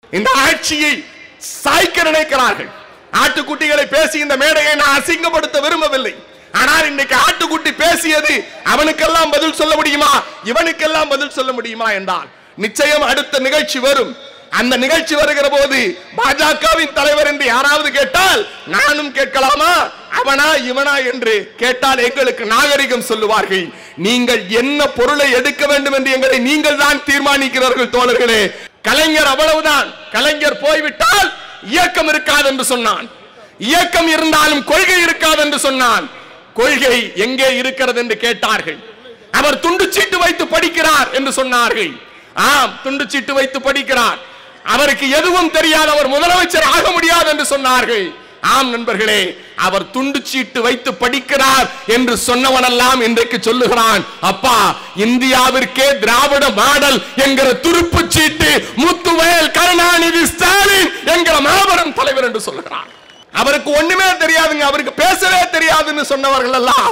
இந்த ஆட்சியை சாய்க்க நினைக்கிறார்கள் ஆட்டுக்குட்டிகளை பேசி இந்த மேடையை நான் அசிங்கப்படுத்த விரும்பவில்லை ஆனால் இன்னைக்கு ஆட்டுக்குட்டி பேசியது அவனுக்கெல்லாம் பதில் சொல்ல முடியுமா இவனுக்கெல்லாம் பதில் சொல்ல முடியுமா என்றால் நிச்சயம் அடுத்த நிகழ்ச்சி வரும் அந்த நிகழ்ச்சி வருகிற போது பாஜகவின் தலைவர் என்று யாராவது கேட்டால் நானும் கேட்கலாமா அவனா இவனா என்று கேட்டால் எங்களுக்கு நாகரிகம் சொல்லுவார்கள் நீங்கள் என்ன பொருளை எடுக்க வேண்டும் என்று எங்களை நீங்கள் தான் தீர்மானிக்கிறார்கள் தோழர்களே கலைஞர் அவ்வளவுதான் கலைஞர் போய்விட்டால் இயக்கம் இருக்காது என்று சொன்னான் இயக்கம் இருந்தாலும் கொள்கை இருக்காது என்று சொன்னான் கொள்கை எங்கே இருக்கிறது என்று கேட்டார்கள் அவர் துண்டு சீட்டு வைத்து படிக்கிறார் என்று சொன்னார்கள் ஆம் துண்டு சீட்டு வைத்து படிக்கிறார் அவருக்கு எதுவும் தெரியாது அவர் முதலமைச்சர் ஆக முடியாது என்று சொன்னார்கள் ஆம் நண்பர்களே அவர் துண்டு சீட்டு வைத்து படிக்கிறார் என்று சொன்னவனெல்லாம் இன்றைக்கு சொல்லுகிறான் அப்பா இந்தியாவிற்கே திராவிட மாடல் என்கிற துருப்பு சீட்டு முத்துவேல் கருணாநிதி ஸ்டாலின் என்கிற மாபெரும் தலைவர் என்று சொல்லுகிறான் அவருக்கு ஒண்ணுமே தெரியாதுங்க அவருக்கு பேசவே தெரியாதுன்னு சொன்னவர்கள் எல்லாம்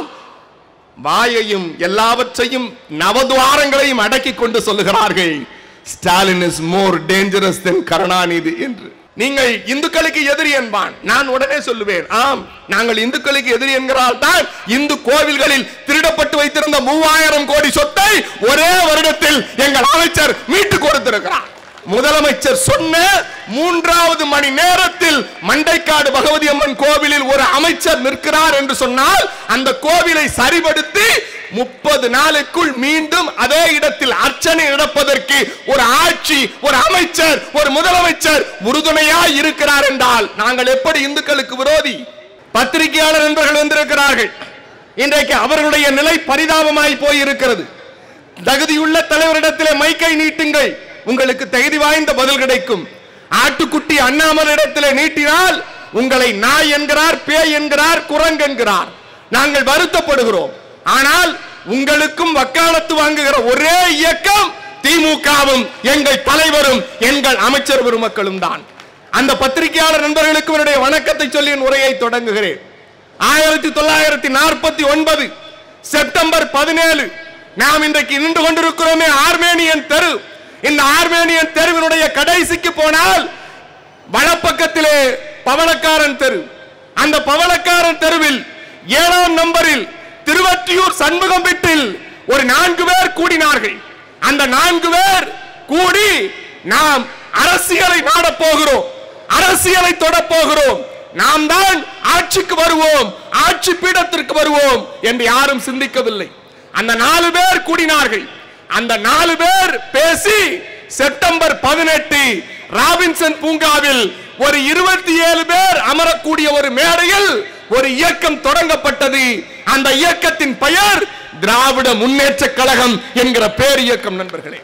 வாயையும் எல்லாவற்றையும் நவதுவாரங்களையும் அடக்கி கொண்டு சொல்லுகிறார்கள் Stalin is more dangerous then Karunanidhi என்று நீங்கள் இந்துக்களுக்கு எதிரி என்பான் நான் உடனே சொல்லுவேன் ஆம் நாங்கள் இந்துக்களுக்கு எதிரி என்கிறால் தான் இந்து கோவில்களில் திருடப்பட்டு வைத்திருந்த மூவாயிரம் கோடி சொத்தை ஒரே வருடத்தில் எங்கள் அமைச்சர் மீட்டு கொடுத்திருக்கிறார் முதலமைச்சர் சொன்ன மூன்றாவது மணி நேரத்தில் மண்டைக்காடு பகவதி அம்மன் கோவிலில் ஒரு அமைச்சர் நிற்கிறார் என்று சொன்னால் அந்த கோவிலை சரிபடுத்தி முப்பது நாளுக்குள் மீண்டும் அதே இடத்தில் அர்ச்சனை நடப்பதற்கு ஒரு ஆட்சி ஒரு அமைச்சர் ஒரு முதலமைச்சர் உறுதுணையாய் இருக்கிறார் என்றால் நாங்கள் எப்படி இந்துக்களுக்கு விரோதி பத்திரிகையாளர் நண்பர்கள் வந்திருக்கிறார்கள் இன்றைக்கு அவர்களுடைய நிலை பரிதாபமாய் போய் இருக்கிறது தகுதியுள்ள தலைவரிடத்திலே மைக்கை நீட்டுங்கள் உங்களுக்கு தகுதி வாய்ந்த பதில் கிடைக்கும் ஆட்டுக்குட்டி அண்ணாமலிடத்திலே நீட்டினால் உங்களை நாய் என்கிறார் பேய் என்கிறார் குரங்கு என்கிறார் நாங்கள் வருத்தப்படுகிறோம் ஆனால் உங்களுக்கும் வக்காலத்து வாங்குகிற ஒரே இயக்கம் திமுகவும் எங்கள் தலைவரும் எங்கள் அமைச்சர் பெருமக்களும் தான் அந்த பத்திரிகையாளர் நண்பர்களுக்கு என்னுடைய வணக்கத்தை சொல்லி என் உரையை தொடங்குகிறேன் ஆயிரத்தி தொள்ளாயிரத்தி நாற்பத்தி ஒன்பது செப்டம்பர் பதினேழு நாம் இன்றைக்கு நின்று கொண்டிருக்கிறோமே ஆர்மேனியன் தெரு இந்த ஆர்மேனியன் தெருவினுடைய கடைசிக்கு போனால் வலப்பக்கத்திலே பவளக்காரன் தெரு அந்த பவளக்காரன் தெருவில் ஏழாம் நம்பரில் திருவற்றியூர் சண்முகம் வீட்டில் ஒரு நான்கு பேர் கூடினார்கள் அந்த நான்கு பேர் கூடி நாம் அரசியலை நாடப் போகிறோம் அரசியலை தொடப் போகிறோம் நாம் தான் ஆட்சிக்கு வருவோம் ஆட்சி பீடத்திற்கு வருவோம் என்று யாரும் சிந்திக்கவில்லை அந்த நாலு பேர் கூடினார்கள் அந்த நாலு பேர் பேசி செப்டம்பர் பதினெட்டு ராபின்சன் பூங்காவில் ஒரு இருபத்தி ஏழு பேர் அமரக்கூடிய ஒரு மேடையில் ஒரு இயக்கம் தொடங்கப்பட்டது அந்த இயக்கத்தின் பெயர் திராவிட முன்னேற்ற கழகம் என்கிற பேர் இயக்கம் நண்பர்களே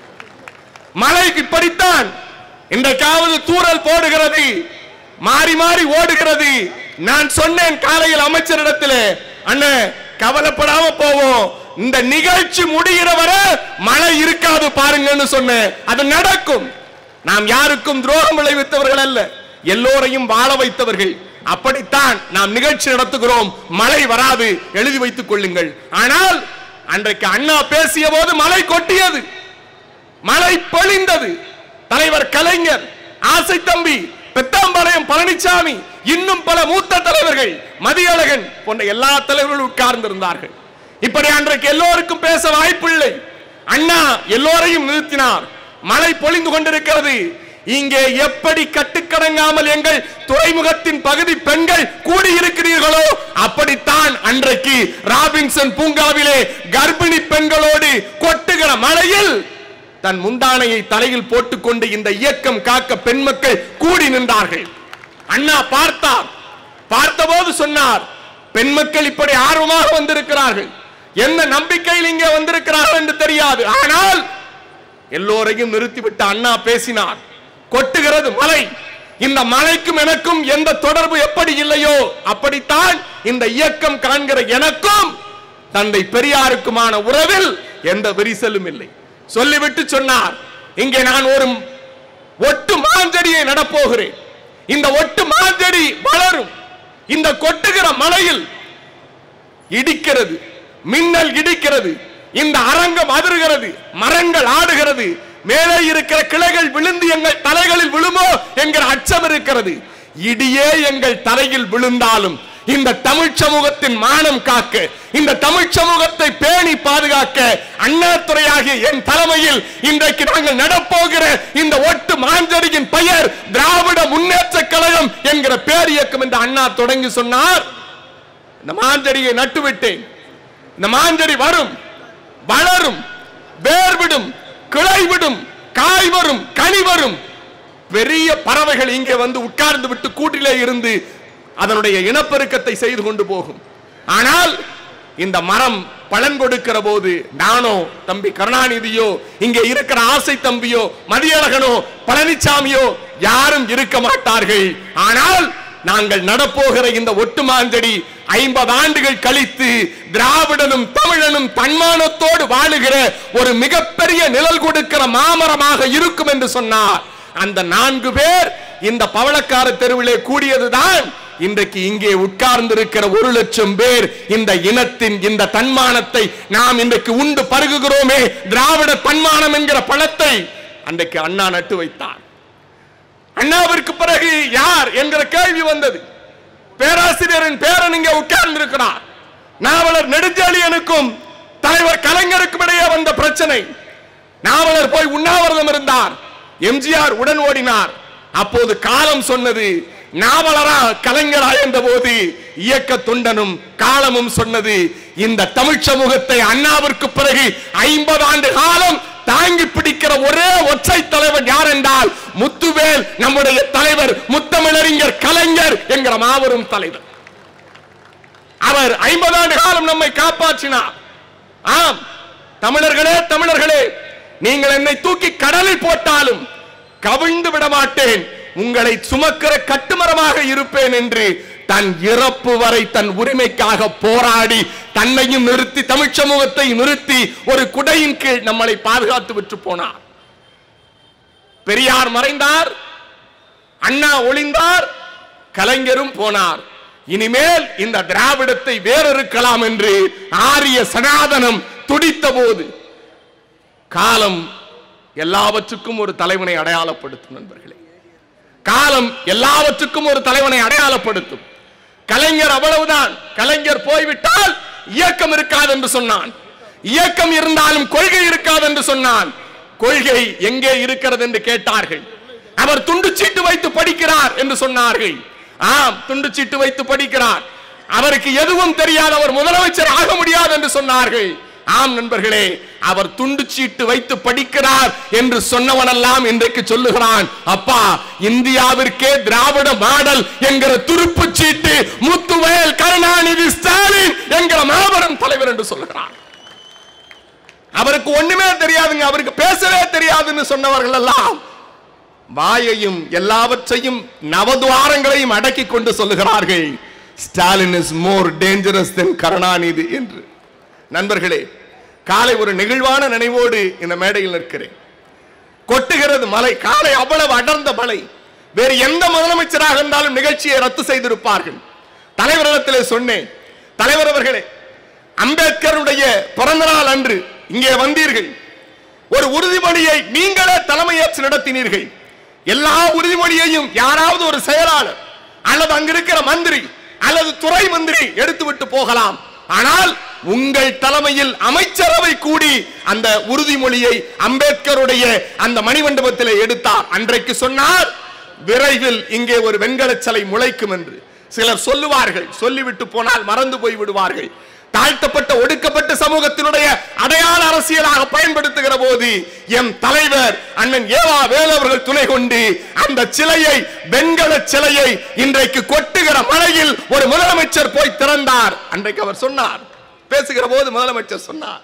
மழை இப்படித்தான் இன்றைக்காவது தூறல் போடுகிறது மாறி மாறி ஓடுகிறது நான் சொன்னேன் காலையில் அமைச்சரிடத்திலே அண்ணன் கவலைப்படாம போவோம் இந்த நிகழ்ச்சி முடிகிற வரை மழை இருக்காது பாருங்கன்னு சொன்னேன் அது நடக்கும் நாம் யாருக்கும் துரோகம் விளைவித்தவர்கள் அல்ல எல்லோரையும் வாழ வைத்தவர்கள் அப்படித்தான் நாம் நிகழ்ச்சி நடத்துகிறோம் மழை வராது எழுதி வைத்துக் கொள்ளுங்கள் ஆனால் அன்றைக்கு அண்ணா பேசிய போது மழை கொட்டியது மழை பொழிந்தது தலைவர் கலைஞர் ஆசை தம்பி பெத்தாம்பாளையம் பழனிசாமி இன்னும் பல மூத்த தலைவர்கள் மதியழகன் போன்ற எல்லா தலைவர்களும் உட்கார்ந்திருந்தார்கள் இப்படி அன்றைக்கு எல்லோருக்கும் பேச வாய்ப்பில்லை அண்ணா எல்லோரையும் நிறுத்தினார் மழை பொழிந்து கொண்டிருக்கிறது இங்கே எப்படி கட்டுக்கடங்காமல் எங்கள் துறைமுகத்தின் பகுதி பெண்கள் கூடியிருக்கிறீர்களோ அப்படித்தான் அன்றைக்கு ராபின்சன் பூங்காவிலே கர்ப்பிணி பெண்களோடு கொட்டுகிற மழையில் தன் முந்தானையை தலையில் போட்டுக்கொண்டு இந்த இயக்கம் காக்க பெண் மக்கள் கூடி நின்றார்கள் அண்ணா பார்த்தார் பார்த்தபோது சொன்னார் பெண் மக்கள் இப்படி ஆர்வமாக வந்திருக்கிறார்கள் என்ன நம்பிக்கையில் இங்கே வந்திருக்கிறார்கள் என்று தெரியாது ஆனால் எல்லோரையும் நிறுத்திவிட்டு அண்ணா பேசினார் கொட்டுகிறது மலை இந்த மலைக்கும் எனக்கும் எந்த தொடர்பு எப்படி இல்லையோ அப்படித்தான் இந்த இயக்கம் காண்கிற எனக்கும் தந்தை பெரியாருக்குமான உறவில் எந்த விரிசலும் இல்லை சொல்லிவிட்டு சொன்னார் இங்கே நான் ஒரு ஒட்டு மாஞ்செடியை நடப்போகிறேன் இந்த ஒட்டு மாஞ்செடி வளரும் இந்த கொட்டுகிற மலையில் இடிக்கிறது மின்னல் இடிக்கிறது இந்த அரங்கம் அதிர்கிறது மரங்கள் ஆடுகிறது மேலே இருக்கிற கிளைகள் விழுந்து எங்கள் தலைகளில் விழுமோ என்கிற அச்சம் இருக்கிறது இடியே எங்கள் தலையில் விழுந்தாலும் இந்த தமிழ் சமூகத்தின் மானம் காக்க இந்த தமிழ் சமூகத்தை பேணி பாதுகாக்க அண்ணாதுறையாகிய என் தலைமையில் இன்றைக்கு நாங்கள் நடப்போகிற இந்த ஒட்டு மாஞ்சடியின் பெயர் திராவிட முன்னேற்ற கழகம் என்கிற பேர் இயக்கம் என்று அண்ணா தொடங்கி சொன்னார் இந்த மாஞ்சடியை நட்டுவிட்டேன் இந்த மாஞ்சடி வரும் வளரும் வேர்விடும் கிளை விடும் காய் வரும் கனி வரும் பெரிய பறவைகள் இங்கே வந்து உட்கார்ந்து விட்டு கூட்டிலே இருந்து அதனுடைய இனப்பெருக்கத்தை செய்து கொண்டு போகும் ஆனால் இந்த மரம் பலன் கொடுக்கிற போது நானோ தம்பி கருணாநிதியோ இங்கே இருக்கிற ஆசை தம்பியோ மதியழகனோ பழனிசாமியோ யாரும் இருக்க மாட்டார்கள் ஆனால் நாங்கள் நடப்போகிற இந்த ஒட்டுமாஞ்சடி ஐம்பது ஆண்டுகள் கழித்து திராவிடனும் தமிழனும் தன்மானத்தோடு வாழுகிற ஒரு மிகப்பெரிய நிழல் கொடுக்கிற மாமரமாக இருக்கும் என்று சொன்னார் அந்த நான்கு பேர் இந்த பவளக்கார தெருவிலே கூடியதுதான் இன்றைக்கு இங்கே உட்கார்ந்திருக்கிற ஒரு லட்சம் பேர் இந்த இனத்தின் இந்த தன்மானத்தை நாம் இன்றைக்கு உண்டு பருகுகிறோமே திராவிட தன்மானம் என்கிற பழத்தை அன்றைக்கு அண்ணா நட்டு வைத்தார் அண்ணாவிற்கு பிறகு யார் என்கிற கேள்வி வந்தது பேராசிரியரின் பேரன் இங்கே உட்கார்ந்து இருக்கிறார் நாவலர் நெடுஞ்செழியனுக்கும் தலைவர் கலைஞருக்கும் இடையே வந்த பிரச்சனை நாவலர் போய் உண்ணாவிரதம் இருந்தார் எம்ஜிஆர் உடன் ஓடினார் அப்போது காலம் சொன்னது நாவலரா கலைஞரா என்ற போது இயக்க தொண்டனும் காலமும் சொன்னது இந்த தமிழ் சமூகத்தை அண்ணாவிற்கு பிறகு ஐம்பது ஆண்டு காலம் தாங்கி பிடிக்கிற ஒரே ஒற்றை தலைவர் யார் என்றால் முத்துவேல் நம்முடைய தலைவர் முத்தமிழறிஞர் கலைஞர் என்கிற மாபெரும் தலைவர் அவர் ஐம்பது ஆண்டு காலம் நம்மை காப்பாற்றினார் ஆம் தமிழர்களே தமிழர்களே நீங்கள் என்னை தூக்கி கடலில் போட்டாலும் கவிழ்ந்து விட மாட்டேன் உங்களை சுமக்கிற கட்டுமரமாக இருப்பேன் என்று தன் இறப்பு வரை தன் உரிமைக்காக போராடி தன்னையும் நிறுத்தி தமிழ் சமூகத்தை நிறுத்தி ஒரு குடையின் கீழ் நம்மளை பாதுகாத்து விட்டு போனார் பெரியார் மறைந்தார் அண்ணா ஒளிந்தார் கலைஞரும் போனார் இனிமேல் இந்த திராவிடத்தை வேறறுக்கலாம் என்று ஆரிய சனாதனம் துடித்த போது காலம் எல்லாவற்றுக்கும் ஒரு தலைவனை அடையாளப்படுத்தும் நண்பர்களே காலம் எல்லாவற்றுக்கும் ஒரு தலைவனை அடையாளப்படுத்தும் கலைஞர் அவ்வளவுதான் கலைஞர் போய்விட்டால் இயக்கம் இருக்காது என்று சொன்னான் இயக்கம் இருந்தாலும் கொள்கை இருக்காது என்று சொன்னான் கொள்கை எங்கே இருக்கிறது என்று கேட்டார்கள் அவர் துண்டு சீட்டு வைத்து படிக்கிறார் என்று சொன்னார்கள் ஆம் துண்டு சீட்டு வைத்து படிக்கிறார் அவருக்கு எதுவும் தெரியாது அவர் முதலமைச்சர் ஆக முடியாது என்று சொன்னார்கள் ஆம் நண்பர்களே அவர் துண்டு சீட்டு வைத்து படிக்கிறார் என்று சொன்னவனெல்லாம் இன்றைக்கு சொல்லுகிறான் அப்பா இந்தியாவிற்கே திராவிட மாடல் என்கிற துருப்பு சீட்டு முத்துவேல் கருணாநிதி ஸ்டாலின் என்கிற மாபெரும் தலைவர் என்று சொல்லுகிறான் அவருக்கு ஒண்ணுமே தெரியாதுங்க அவருக்கு பேசவே தெரியாதுன்னு சொன்னவர்கள் எல்லாம் வாயையும் எல்லாவற்றையும் நவதுவாரங்களையும் அடக்கி கொண்டு சொல்லுகிறார்கள் Stalin is more dangerous then Karunanidhi என்று நண்பர்களே காலை ஒரு நெகிழ்வான நினைவோடு இந்த மேடையில் நிற்கிறேன் கொட்டுகிறது மலை காலை அவ்வளவு அடர்ந்த மலை வேறு எந்த முதலமைச்சராக இருந்தாலும் நிகழ்ச்சியை ரத்து செய்திருப்பார்கள் தலைவரிடத்திலே சொன்னேன் தலைவர் அவர்களே அம்பேத்கருடைய பிறந்த நாள் அன்று இங்கே வந்தீர்கள் ஒரு உறுதிமொழியை நீங்களே தலைமையேற்று நடத்தினீர்கள் எல்லா உறுதிமொழியையும் யாராவது ஒரு செயலாளர் அல்லது அங்கிருக்கிற மந்திரி அல்லது துறை மந்திரி எடுத்துவிட்டு போகலாம் ஆனால் உங்கள் தலைமையில் அமைச்சரவை கூடி அந்த உறுதிமொழியை அம்பேத்கருடைய அந்த மணிமண்டபத்தில் எடுத்தார் அன்றைக்கு சொன்னார் விரைவில் இங்கே ஒரு வெண்கல சிலை முளைக்கும் என்று சிலர் சொல்லுவார்கள் சொல்லிவிட்டு போனால் மறந்து போய் விடுவார்கள் தாழ்த்தப்பட்ட ஒடுக்கப்பட்ட சமூகத்தினுடைய அடையாள அரசியலாக பயன்படுத்துகிற போது எம் தலைவர் அண்ணன் ஏவா வேலு அவர்கள் துணை கொண்டு அந்த சிலையை வெண்கல சிலையை இன்றைக்கு கொட்டுகிற மலையில் ஒரு முதலமைச்சர் போய் திறந்தார் அன்றைக்கு அவர் சொன்னார் பேசுகிற போது முதலமைச்சர் சொன்னார்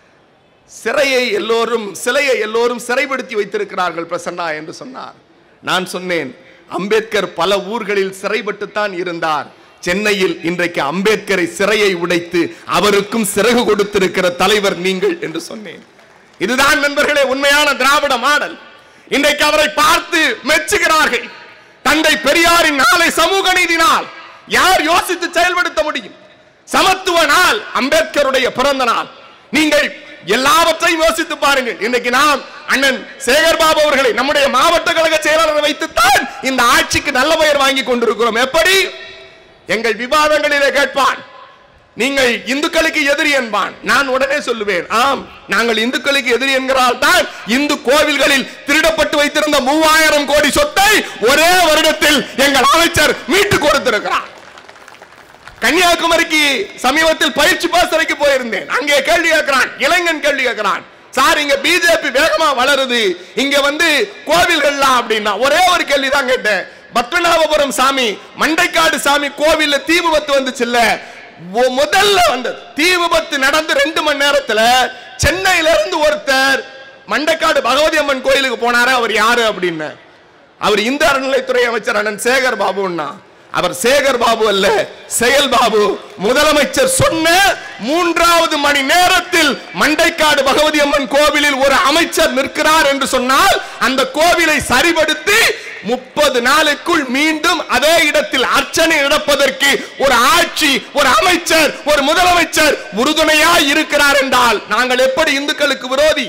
சிறையை எல்லோரும் சிலையை எல்லோரும் சிறைப்படுத்தி வைத்திருக்கிறார்கள் பிரசன்னா என்று சொன்னார் நான் சொன்னேன் அம்பேத்கர் பல ஊர்களில் சிறைப்பட்டுத்தான் இருந்தார் சென்னையில் இன்றைக்கு அம்பேத்கரை சிறையை உடைத்து அவருக்கும் சிறகு கொடுத்திருக்கிற தலைவர் நீங்கள் என்று சொன்னேன் இதுதான் நண்பர்களே உண்மையான திராவிட மாடல் இன்றைக்கு அவரை பார்த்து மெச்சுகிறார்கள் தந்தை பெரியாரின் நாளை சமூக நீதி நாள் யார் யோசித்து செயல்படுத்த முடியும் சமத்துவ நாள் அம்பேத்கருடைய பிறந்த நாள் நீங்கள் எல்லாவற்றையும் யோசித்து பாருங்கள் இன்னைக்கு நாம் அண்ணன் சேகர் பாபு அவர்களை நம்முடைய மாவட்ட கழக செயலாளரை வைத்துத்தான் இந்த ஆட்சிக்கு நல்ல பெயர் வாங்கி கொண்டிருக்கிறோம் எப்படி எங்கள் விவாதங்களிலே கேட்பான் நீங்கள் இந்துக்களுக்கு எதிரி என்பான் நான் உடனே சொல்லுவேன் ஆம் நாங்கள் இந்துக்களுக்கு எதிரி என்கிறால் தான் இந்து கோவில்களில் திருடப்பட்டு வைத்திருந்த மூவாயிரம் கோடி சொத்தை ஒரே வருடத்தில் எங்கள் அமைச்சர் மீட்டு கொடுத்திருக்கிறார் கன்னியாகுமரிக்கு சமீபத்தில் பயிற்சி பாசறைக்கு போயிருந்தேன் அங்கே கேள்வி கேட்கிறான் இளைஞன் கேள்வி கேட்கிறான் சார் இங்க பிஜேபி வேகமா வளருது இங்க வந்து கோவில்கள்லாம் அப்படின்னா ஒரே ஒரு கேள்வி தான் கேட்டேன் பத்மநாபபுரம் சாமி மண்டைக்காடு சாமி கோவில்ல தீ விபத்து வந்துச்சுல்ல ஒ- முதல்ல வந்தது தீ விபத்து நடந்து ரெண்டு மணி நேரத்துல சென்னையில இருந்து ஒருத்தர் மண்டைக்காடு பகவதி அம்மன் கோயிலுக்கு போனாரு அவர் யாரு அப்படின்னு அவர் இந்து அறநிலைத்துறை அமைச்சர் அண்ணன் சேகர் பாபுன்னா அவர் சேகர் பாபு அல்ல செயல் பாபு முதலமைச்சர் சொன்ன மூன்றாவது மணி நேரத்தில் மண்டைக்காடு பகவதி அம்மன் கோவிலில் ஒரு அமைச்சர் நிற்கிறார் என்று சொன்னால் அந்த கோவிலை சரிபடுத்தி முப்பது நாளுக்குள் மீண்டும் அதே இடத்தில் அர்ச்சனை நடப்பதற்கு ஒரு ஆட்சி ஒரு அமைச்சர் ஒரு முதலமைச்சர் உறுதுணையா இருக்கிறார் என்றால் நாங்கள் எப்படி இந்துக்களுக்கு விரோதி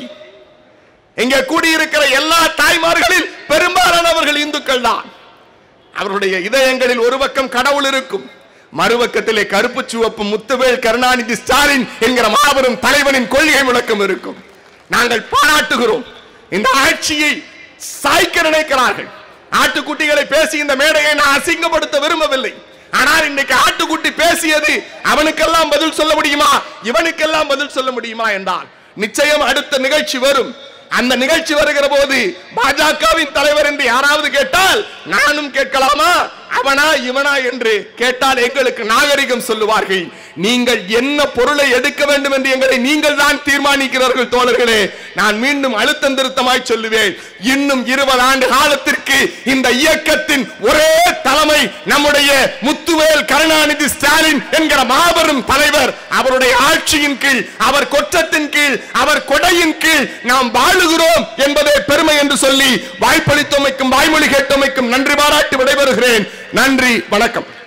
இங்கே கூடியிருக்கிற எல்லா தாய்மார்களில் பெரும்பாலானவர்கள் இந்துக்கள் தான் அவருடைய இதயங்களில் ஒரு பக்கம் கடவுள் இருக்கும் மறுபக்கத்திலே கருப்பு சிவப்பு முத்துவேல் கருணாநிதி ஸ்டாலின் என்கிற மாபெரும் தலைவனின் கொள்கை முழக்கம் இருக்கும் நாங்கள் பாராட்டுகிறோம் இந்த ஆட்சியை சாய்க்க நினைக்கிறார்கள் ஆட்டுக்குட்டிகளை பேசி இந்த மேடையை நான் அசிங்கப்படுத்த விரும்பவில்லை ஆனால் இன்னைக்கு ஆட்டுக்குட்டி பேசியது அவனுக்கெல்லாம் பதில் சொல்ல முடியுமா இவனுக்கெல்லாம் பதில் சொல்ல முடியுமா என்றால் நிச்சயம் அடுத்த நிகழ்ச்சி வரும் அந்த நிகழ்ச்சி வருகிற போது பாஜகவின் தலைவர் என்று யாராவது கேட்டால் நானும் கேட்கலாமா அவனா இவனா என்று கேட்டால் எங்களுக்கு நாகரிகம் சொல்லுவார்கள் நீங்கள் என்ன பொருளை எடுக்க வேண்டும் என்று எங்களை நீங்கள் தான் தீர்மானிக்கிறார்கள் தோழர்களே நான் மீண்டும் அழுத்தம் திருத்தமாய் சொல்லுவேன் இன்னும் இருபது ஆண்டு காலத்திற்கு இந்த இயக்கத்தின் ஒரே தலைமை நம்முடைய முத்துவேல் கருணாநிதி ஸ்டாலின் என்கிற மாபெரும் தலைவர் அவருடைய ஆட்சியின் கீழ் அவர் கொற்றத்தின் கீழ் அவர் கொடையின் கீழ் நாம் வாழுகிறோம் என்பதே பெருமை என்று சொல்லி வாய்ப்பளித்தமைக்கும் வாய்மொழி கேட்டமைக்கும் நன்றி பாராட்டி விடைபெறுகிறேன் நன்றி வணக்கம்